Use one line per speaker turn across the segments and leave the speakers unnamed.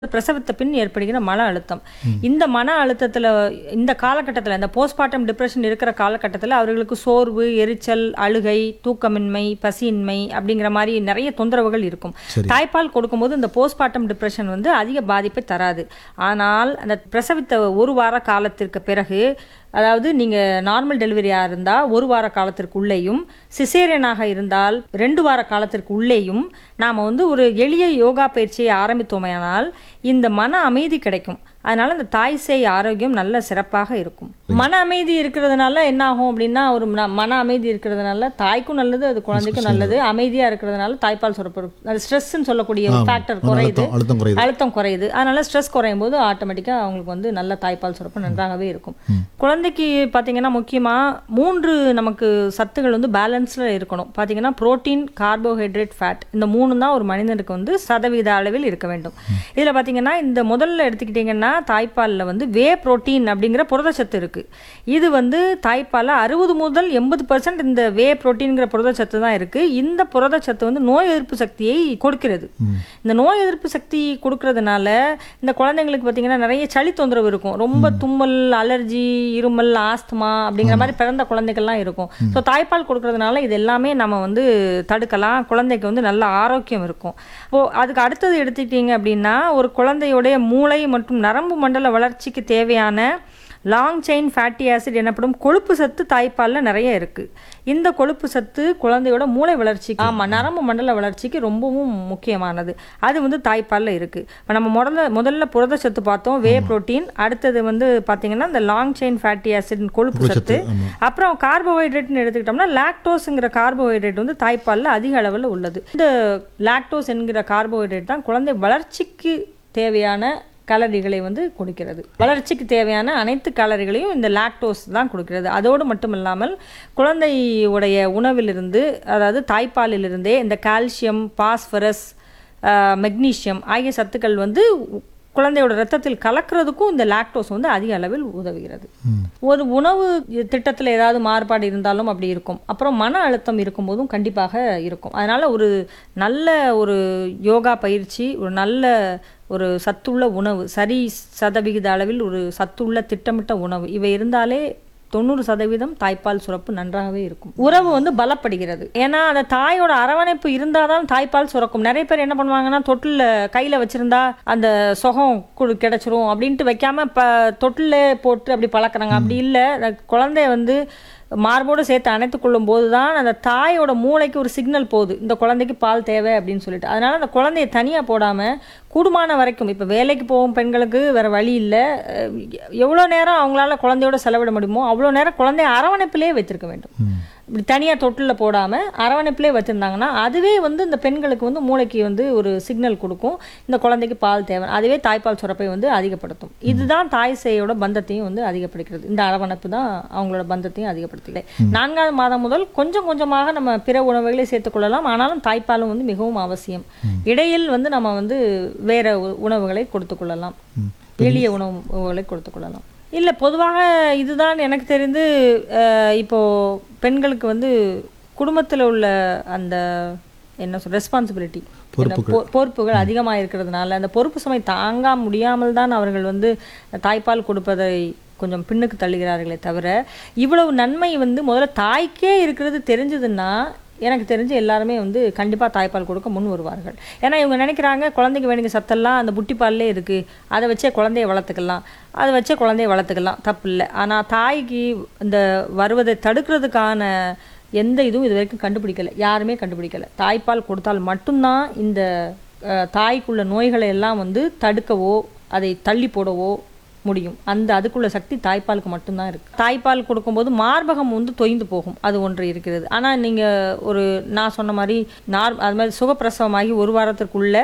பிரசவத்த பின் ஏற்படுகிற மன அழுத்தம் இந்த மன அழுத்தத்தில் இந்த காலகட்டத்தில் இந்த போஸ்ட்மார்ட்டம் டிப்ரெஷன் இருக்கிற காலகட்டத்தில் அவர்களுக்கு சோர்வு எரிச்சல் அழுகை தூக்கமின்மை பசியின்மை அப்படிங்கிற மாதிரி நிறைய தொந்தரவுகள் இருக்கும்
சரி.
தாய்ப்பால் கொடுக்கும்போது இந்த போஸ்ட்மார்ட்டம் டிப்ரெஷன் வந்து அதிக பாதிப்பை தராது ஆனால் அந்த பிரசவித்த ஒரு வார காலத்திற்கு பிறகு அதாவது நீங்கள் நார்மல் டெலிவரியாக இருந்தால் ஒரு வார காலத்திற்கு உள்ளேயும் சிசேரியனாக இருந்தால் ரெண்டு வார காலத்திற்கு உள்ளேயும் நாம் வந்து ஒரு எளிய யோகா பயிற்சியை ஆரம்பித்தோமையானால் இந்த மன அமைதி கிடைக்கும் அதனால இந்த தாய் சேய் ஆரோக்கியம் நல்ல சிறப்பாக இருக்கும் மன அமைதி இருக்கிறதுனால என்ன ஆகும் அப்படின்னா ஒரு மன- மன அமைதி இருக்கிறதுனால தாய்க்கும் நல்லது அது குழந்தைக்கும் நல்லது அமைதியாக இருக்கிறதுனால தாய்ப்பால் சுரப்பு இருக்கும். அது ஸ்ட்ரெஸ்ன்னு சொல்லக்கூடிய ஒரு ஃபேக்டர்
மன
குறையுது
அழுத்தம் அழுத்தம் குறையுது
அழுத்தம் குறையுது அதனால ஸ்ட்ரெஸ் குறையும் போது ஆட்டோமேட்டிக்காக அவங்களுக்கு வந்து நல்ல தாய்ப்பால் சுரப்பு நன்றாகவே இருக்கும் குழந்தைக்கு பார்த்தீங்கன்னா முக்கியமாக மூன்று நமக்கு சத்துகள் வந்து பேலன்ஸில் இருக்கணும் பார்த்தீங்கன்னா புரோட்டீன் கார்போஹைட்ரேட் ஃபேட் இந்த மூணு தான் ஒரு மனிதனுக்கு வந்து சதவீத அளவில் இருக்க வேண்டும் இதில் பார்த்தீங்கன்னா இந்த முதல்ல எடுத்துக்கிட்டிங்கன்னா தாய்ப்பாலில் வந்து வே புரோட்டீன் அப்படிங்கிற புரதச்சத்து இருக்குது இது வந்து தாய்ப்பாலில் அறுபது முதல் எண்பது பர்சன்ட் இந்த வே புரோட்டீன்கிற புரதச்சத்து தான் இருக்குது இந்த புரதச்சத்து வந்து நோய் எதிர்ப்பு சக்தியை கொடுக்கிறது இந்த நோய் எதிர்ப்பு சக்தி கொடுக்கறதுனால இந்த குழந்தைங்களுக்கு பார்த்தீங்கன்னா நிறைய சளி தொந்தரவு இருக்கும் ரொம்ப தும்மல் அலர்ஜி இருமல் ஆஸ்துமா அப்படிங்கிற மாதிரி பிறந்த குழந்தைகள்லாம் இருக்கும் ஸோ தாய்ப்பால் கொடுக்கறதுனால இது எல்லாமே நம்ம வந்து தடுக்கலாம் குழந்தைக்கு வந்து நல்ல ஆரோக்கியம் இருக்கும் இப்போ அதுக்கு அடுத்தது எடுத்துக்கிட்டீங்க அப்படின்னா ஒரு குழந்தையுடைய மூளை மற்றும் நரம்பு மண்டல வளர்ச்சிக்கு தேவையான லாங் செயின் ஃபேட்டி ஆசிட் எனப்படும் கொழுப்பு சத்து தாய்ப்பாலில் நிறைய இருக்குது இந்த கொழுப்பு சத்து குழந்தையோட மூளை வளர்ச்சிக்கு ஆமாம் நரம்பு மண்டல வளர்ச்சிக்கு ரொம்பவும் முக்கியமானது அது வந்து தாய்ப்பாலில் இருக்குது இப்போ நம்ம முதல்ல முதல்ல புரதச்சத்து பார்த்தோம் வே புரோட்டீன் அடுத்தது வந்து பார்த்தீங்கன்னா இந்த லாங் செயின் ஃபேட்டி ஆசிட் கொழுப்பு சத்து அப்புறம் கார்போஹைட்ரேட்னு எடுத்துக்கிட்டோம்னா லாக்டோஸுங்கிற கார்போஹைட்ரேட் வந்து தாய்ப்பாலில் அதிக அளவில் உள்ளது இந்த லாக்டோஸ் என்கிற கார்போஹைட்ரேட் தான் குழந்தை வளர்ச்சிக்கு தேவையான கலரிகளை வந்து கொடுக்கிறது வளர்ச்சிக்கு தேவையான அனைத்து கலரிகளையும் இந்த லாக்டோஸ் தான் கொடுக்கிறது அதோடு மட்டும் இல்லாமல் குழந்தையுடைய உணவிலிருந்து அதாவது தாய்ப்பாலிலிருந்தே இந்த கால்சியம் பாஸ்பரஸ் மெக்னீசியம் ஆகிய சத்துக்கள் வந்து குழந்தையோட ரத்தத்தில் கலக்கிறதுக்கும் இந்த லாக்டோஸ் வந்து அதிக அளவில் உதவுகிறது ஒரு உணவு திட்டத்தில் ஏதாவது மாறுபாடு இருந்தாலும் அப்படி இருக்கும் அப்புறம் மன அழுத்தம் இருக்கும்போதும் கண்டிப்பாக இருக்கும் அதனால ஒரு நல்ல ஒரு யோகா பயிற்சி ஒரு நல்ல ஒரு சத்துள்ள உணவு சரி சதவிகித அளவில் ஒரு சத்துள்ள திட்டமிட்ட உணவு இவை இருந்தாலே தொண்ணூறு சதவீதம் தாய்ப்பால் சுரப்பு நன்றாகவே இருக்கும் உறவு வந்து பலப்படுகிறது ஏன்னா அந்த தாயோட அரவணைப்பு இருந்தாதான் தாய்ப்பால் சுரக்கும் நிறைய பேர் என்ன பண்ணுவாங்கன்னா தொட்டில் கையில் வச்சிருந்தா அந்த சுகம் கு- கிடைச்சிரும் அப்படின்ட்டு வைக்காம ப தொட்டில் போட்டு அப்படி பழக்கறாங்க அப்படி இல்லை குழந்தைய வந்து மார்போடு சேர்த்து அணைத்து கொள்ளும் போது தான் அந்த தாயோட மூளைக்கு ஒரு சிக்னல் போகுது இந்த குழந்தைக்கு பால் தேவை அப்படின்னு சொல்லிட்டு அதனால அந்த குழந்தைய தனியாக போடாமல் கூடுமான வரைக்கும் இப்போ வேலைக்கு போகும் பெண்களுக்கு வேற வழி இல்லை எவ்வளோ நேரம் அவங்களால குழந்தையோட செலவிட முடியுமோ அவ்வளோ நேரம் குழந்தைய அரவணைப்பிலே வைத்திருக்க வேண்டும் இப்படி தனியாக தொட்டிலில் போடாமல் அரவணைப்பிலே வச்சுருந்தாங்கன்னா அதுவே வந்து இந்த பெண்களுக்கு வந்து மூளைக்கு வந்து ஒரு சிக்னல் கொடுக்கும் இந்த குழந்தைக்கு பால் தேவை அதுவே தாய்ப்பால் சுரப்பை வந்து அதிகப்படுத்தும் இதுதான் தாய் சேயோட பந்தத்தையும் வந்து அதிகப்படுத்துகிறது இந்த அரவணைப்பு தான் அவங்களோட பந்தத்தையும் அதிகப்படுத்துகிறது நான்காவது மாதம் முதல் கொஞ்சம் கொஞ்சமாக நம்ம பிற உணவுகளை சேர்த்துக்கொள்ளலாம் ஆனாலும் தாய்ப்பாலும் வந்து மிகவும் அவசியம் இடையில் வந்து நம்ம வந்து வேற உ- உணவுகளை கொடுத்துக்கொள்ளலாம் எளிய உணவுகளை கொடுத்துக்கொள்ளலாம் இல்லை பொதுவாக இதுதான் எனக்கு தெரிந்து அஹ், இப்போ பெண்களுக்கு வந்து குடும்பத்தில் உள்ள அந்த என்ன சொல் ரெஸ்பான்சிபிலிட்டி பொறுப்புகள் அதிகமாக இருக்கிறதுனால அந்த பொறுப்பு சுமை தாங்க முடியாமல் தான் அவர்கள் வந்து தாய்ப்பால் கொடுப்பதை கொஞ்சம் பின்னுக்கு தள்ளுகிறார்களே தவிர இவ்வளவு நன்மை வந்து முதல்ல தாய்க்கே இருக்கிறது தெரிஞ்சதுன்னா எனக்கு தெரிஞ்சு எல்லாருமே வந்து கண்டிப்பாக தாய்ப்பால் கொடுக்க முன் வருவார்கள் ஏன்னா இவங்க நினைக்கிறாங்க குழந்தைக்கு வேண்டிய சத்தெல்லாம் அந்த புட்டிப்பால்லே இருக்குது அதை வச்சே குழந்தைய வளர்த்துக்கலாம் அதை வச்சே குழந்தைய வளர்த்துக்கலாம் தப்பு இல்லை ஆனால் தாய்க்கு இந்த வருவதை தடுக்கிறதுக்கான எந்த இதுவும் இது வரைக்கும் கண்டுபிடிக்கல யாருமே கண்டுபிடிக்கல தாய்ப்பால் கொடுத்தால் மட்டும்தான் இந்த அஹ், தாய்க்குள்ள நோய்களை எல்லாம் வந்து தடுக்கவோ அதை தள்ளி போடவோ முடியும் அந்த அதுக்குள்ள சக்தி தாய்ப்பாலுக்கு மட்டும்தான் இருக்கு தாய்ப்பால் கொடுக்கும்போது மார்பகம் வந்து தொய்ந்து போகும் அது ஒன்று இருக்கிறது ஆனால் நீங்கள் ஒரு நான் சொன்ன மாதிரி நார் அது மாதிரி சுகப்பிரசவமாகி ஒரு வாரத்திற்குள்ள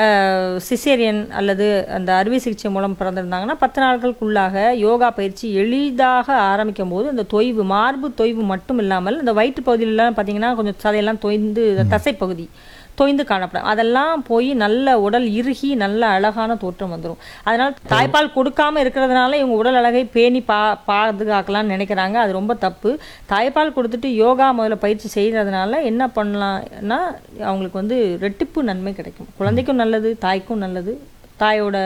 சிசேரியன் அல்லது அந்த அறுவை சிகிச்சை மூலம் பிறந்திருந்தாங்கன்னா பத்து நாட்களுக்குள்ளாக யோகா பயிற்சி எளிதாக ஆரம்பிக்கும் போது இந்த தொய்வு மார்பு தொய்வு மட்டும் இல்லாமல் இந்த வயிற்று பகுதியிலலாம் பார்த்தீங்கன்னா கொஞ்சம் சதையெல்லாம் தொய்ந்து தசைப்பகுதி தொய்ந்து காணப்படும் அதெல்லாம் போய் நல்ல உடல் இறுகி நல்ல அழகான தோற்றம் வந்துடும் அதனால் தாய்ப்பால் கொடுக்காம இருக்கிறதுனால இவங்க உடல் அழகை பேணி பா பாதுகாக்கலாம்னு நினைக்கிறாங்க அது ரொம்ப தப்பு தாய்ப்பால் கொடுத்துட்டு யோகா முதல்ல பயிற்சி செய்கிறதுனால என்ன பண்ணலாம்னா அவங்களுக்கு வந்து ரெட்டிப்பு நன்மை கிடைக்கும் குழந்தைக்கும் நல்லது தாய்க்கும் நல்லது தாயோட